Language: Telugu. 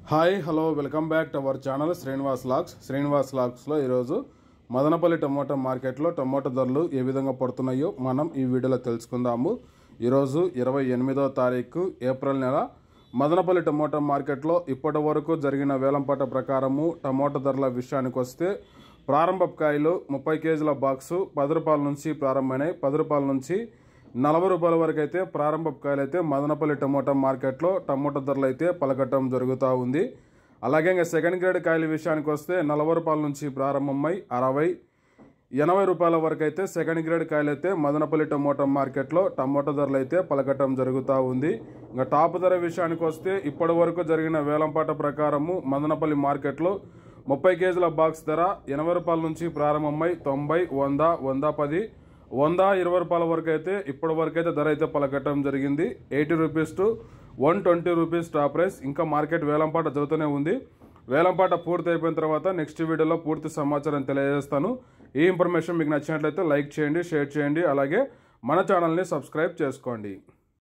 hi hello welcome back to our channel Srinivas Laks Srinivas లాక్స్లో ఈరోజు మదనపల్లి టమోటా మార్కెట్లో టమోటా ధరలు ఏ విధంగా పడుతున్నాయో మనం ఈ వీడియోలో తెలుసుకుందాము ఈరోజు ఇరవై ఎనిమిదో తారీఖు ఏప్రిల్ నెల మదనపల్లి టమోటా మార్కెట్లో ఇప్పటి వరకు జరిగిన వేలంపాట ప్రకారము టమోటా ధరల విషయానికి వస్తే ప్రారంభ కాయలు ముప్పై కేజీల బాక్సు పది రూపాయల నుంచి ప్రారంభమైనాయి పది రూపాయల నుంచి నలభై రూపాయల వరకు అయితే ప్రారంభ కాయలు అయితే మదనపల్లి టమోటా మార్కెట్లో టమోటా ధరలు అయితే పలకటం జరుగుతూ ఉంది అలాగే ఇంకా సెకండ్ గ్రేడ్ కాయల విషయానికి వస్తే నలభై రూపాయల నుంచి ప్రారంభమై అరవై ఎనభై రూపాయల వరకు అయితే సెకండ్ గ్రేడ్ కాయలు అయితే మదనపల్లి టమోటా మార్కెట్లో టమోటా ధరలు అయితే పలకటం జరుగుతూ ఉంది ఇంకా టాప్ ధర విషయానికి వస్తే ఇప్పటి వరకు జరిగిన వేలంపాట ప్రకారము మదనపల్లి మార్కెట్లో ముప్పై కేజీల బాక్స్ ధర ఎనభై రూపాయల నుంచి ప్రారంభమై తొంభై వంద వంద పది వంద ఇరవై రూపాయల వరకు అయితే ఇప్పటి వరకు అయితే ధర అయితే పలకట్టడం జరిగింది eighty rupees to one twenty rupees top price ఇంకా మార్కెట్ వేలంపాట జరుగుతూనే ఉంది వేలంపాట పూర్తి అయిపోయిన తర్వాత నెక్స్ట్ వీడియోలో పూర్తి సమాచారం తెలియజేస్తాను ఈ ఇన్ఫర్మేషన్ మీకు నచ్చినట్లయితే లైక్ చేయండి షేర్ చేయండి అలాగే మన ఛానల్ని సబ్స్క్రైబ్ చేసుకోండి